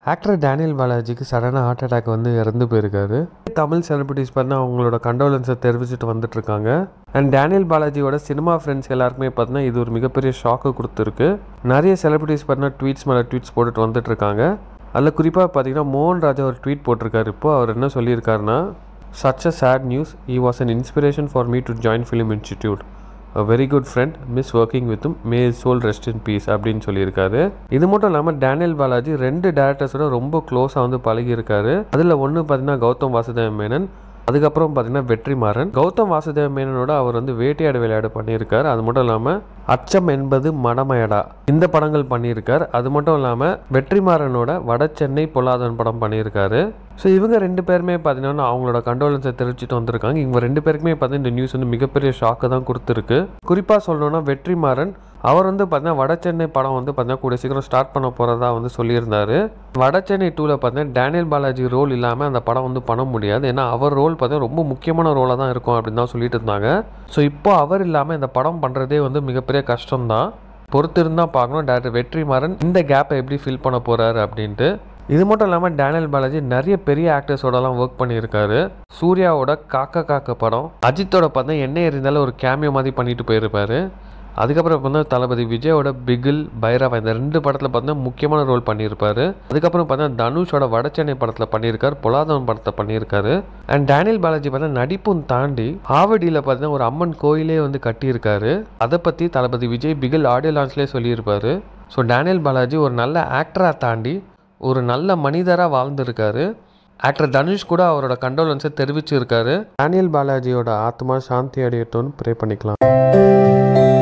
actor Daniel பாலாஜிக்கு சடனாக heart attack வந்து இறந்து போயிருக்காரு தமிழ் செலிபிரிட்டிஸ் பார்த்தீங்கன்னா அவங்களோட கண்டோலன்ஸை தெரிவிச்சுட்டு வந்துட்டு இருக்காங்க அண்ட் டேனியல் பாலாஜியோட சினிமா ஃப்ரெண்ட்ஸ் எல்லாருக்குமே பார்த்தீங்கன்னா இது ஒரு மிகப்பெரிய ஷாக்கு கொடுத்துருக்கு நிறைய செலிபிரிட்டிஸ் பார்த்தீங்கன்னா ட்வீட்ஸ் மேலே ட்வீட்ஸ் போட்டுட்டு வந்துட்டு இருக்காங்க அதில் குறிப்பாக பார்த்தீங்கன்னா மோகன் ராஜா ஒரு ட்வீட் போட்டிருக்காரு இப்போ அவர் என்ன சொல்லியிருக்காருன்னா such a sad news he was an inspiration for me to join film institute a very good friend miss working with him may his soul rest in peace அப்படின்னு சொல்லியிருக்காரு இது மட்டும் இல்லாமல் டேனியல் பாலாஜி ரெண்டு டேரக்டர்ஸோட ரொம்ப க்ளோஸாக வந்து பழகியிருக்காரு அதில் ஒன்று பார்த்தீங்கன்னா கௌதம் வாசுதேவ மேனன் அதுக்கப்புறம் பார்த்தீங்கன்னா வெற்றிமாறன் கௌதம் வாசுதேவ மேனனோட அவர் வந்து வேட்டையாடு விளையாடு பண்ணியிருக்காரு அது மட்டும் இல்லாமல் அச்சம் என்பது மடமயடா இந்த படங்கள் பண்ணியிருக்கார் அது மட்டும் இல்லாமல் வெற்றிமாறனோட வட சென்னை பொல்லாதன் படம் பண்ணியிருக்காரு ஸோ இவங்க ரெண்டு பேருமே பார்த்தீங்கன்னா அவங்களோட கண்டோலன்ஸை தெரிவிச்சுட்டு வந்திருக்காங்க இவங்க ரெண்டு பேருக்குமே பார்த்தீங்கன்னா இந்த நியூஸ் வந்து மிகப்பெரிய ஷாக்கு தான் கொடுத்துருக்கு குறிப்பாக சொல்லணும்னா வெற்றிமாறன் அவர் வந்து பார்த்தீங்கன்னா வட சென்னை படம் வந்து பார்த்தீங்கன்னா கூட சீக்கிரம் ஸ்டார்ட் பண்ண போகிறதா வந்து சொல்லியிருந்தாரு வட சென்னை டூவில் பார்த்தீங்கன்னா டேனியல் பாலாஜி ரோல் இல்லாமல் அந்த படம் வந்து பண்ண முடியாது ஏன்னா அவர் ரோல் பார்த்தீங்கன்னா ரொம்ப முக்கியமான ரோலாக தான் இருக்கும் அப்படின்னு தான் சொல்லிட்டு இருந்தாங்க ஸோ இப்போ அவர் இல்லாமல் இந்த படம் பண்ணுறதே வந்து மிகப்பெரிய கஷ்டம்தான் பொறுத்து இருந்தால் பார்க்கணும் டேரக்டர் வெற்றிமாறன் இந்த கேப்பை எப்படி ஃபில் பண்ண போகிறாரு அப்படின்ட்டு இது மட்டும் இல்லாமல் டேனியல் பாலாஜி நிறைய பெரிய ஆக்டர்ஸோடலாம் ஒர்க் பண்ணியிருக்காரு சூர்யாவோட காக்கா காக்க படம் அஜித்தோட பார்த்தா எண்ணெய் எறிந்தாலும் ஒரு கேமியோ மாதிரி பண்ணிட்டு போயிருப்பாரு அதுக்கப்புறம் பார்த்தா தளபதி விஜயோட பிகில் பைரவா இந்த ரெண்டு படத்தில் பார்த்தீங்கன்னா முக்கியமான ரோல் பண்ணியிருப்பாரு அதுக்கப்புறம் பார்த்தீங்கன்னா தனுஷோட வடச்சென்னை படத்தில் பண்ணியிருக்காரு பொலாதவன் படத்தை பண்ணியிருக்காரு அண்ட் டேனியல் பாலாஜி பார்த்தீங்கன்னா நடிப்பும் தாண்டி ஆவடியில் பார்த்தீங்கன்னா ஒரு அம்மன் கோயிலே வந்து கட்டியிருக்காரு அதை பற்றி தளபதி விஜய் பிகில் ஆடியோ லான்ச்லேயே சொல்லியிருப்பாரு ஸோ டேனியல் பாலாஜி ஒரு நல்ல ஆக்டராக தாண்டி ஒரு நல்ல மனிதராக வாழ்ந்திருக்காரு ஆக்டர் தனுஷ் கூட அவரோட கண்டோலன்ஸை தெரிவிச்சிருக்காரு டேனியல் பாலாஜியோட ஆத்மா சாந்தி அடையட்டும்னு ப்ரே பண்ணிக்கலாம்